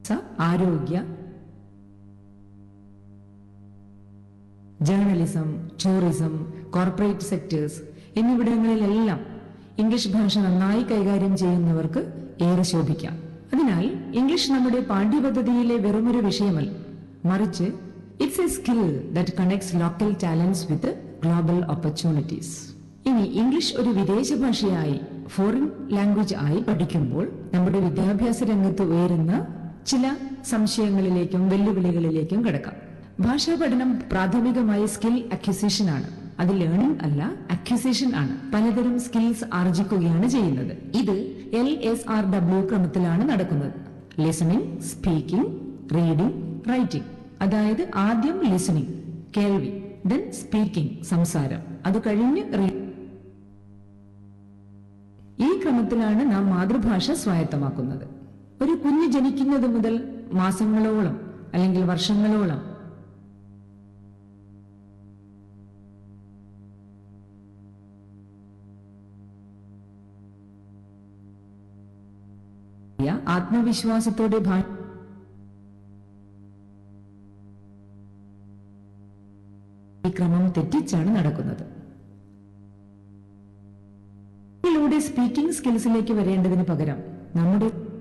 സ- ആരോഗ്യ journalism tourism corporate sectors എന്നിവിടങ്ങളിലെല്ലാം ഇംഗ്ലീഷ് ഭാഷ നന്നായി കൈകാര്യം ചെയ്യുന്നവർക്ക് ഏറെ ശോഭിക്കാം അതിനാൽ ഇംഗ്ലീഷ് നമ്മുടെ പാഠ്യപദ്ധതിയിലെ വെറുമൊരു വിഷയമല്ല മറിച്ച് it's a skill that connects local talents with global opportunities ഇനി ഇംഗ്ലീഷ് ഒരു വിദേശ ഭാഷയായി ഫോറിൻ ലാംഗ്വേജ് ആയി പഠിക്കുമ്പോൾ നമ്മുടെ വിദ്യാഭ്യാസ രംഗത്ത് ഉയരുന്ന ചില സംശയങ്ങളിലേക്കും വെല്ലുവിളികളിലേക്കും കിടക്കാം ഭാഷാ പഠനം പ്രാഥമികമായി സ്കിൽ അക്വിസിഷൻ ആണ് അത് ലേണിംഗ് അല്ല അക്വിസിഷൻ ആണ് പലതരം സ്കിൽസ് ആർജിക്കുകയാണ് ചെയ്യുന്നത് ഇത് എൽ എസ് ആർ ഡബ്ല്യു ക്രമത്തിലാണ് നടക്കുന്നത് ലിസണിംഗ് സ്പീക്കിംഗ് റീഡിംഗ് റൈറ്റിംഗ് അതായത് ആദ്യം ലിസണിംഗ് കേൾവി ദെൻ സ്പീക്കിംഗ് സംസാരം അത് കഴിഞ്ഞ് റീ ഈ ക്രമത്തിലാണ് നാം മാതൃഭാഷ സ്വായത്തമാക്കുന്നത് ഒരു കുഞ്ഞ് ജനിക്കുന്നത് മുതൽ മാസങ്ങളോളം അല്ലെങ്കിൽ വർഷങ്ങളോളം ആത്മവിശ്വാസത്തോടെ ഭാ ഈ ക്രമം തെറ്റിച്ചാണ് നടക്കുന്നത് ഇതിലൂടെ സ്പീക്കിംഗ് സ്കിൽസിലേക്ക് വരേണ്ടതിന് പകരം നമ്മുടെ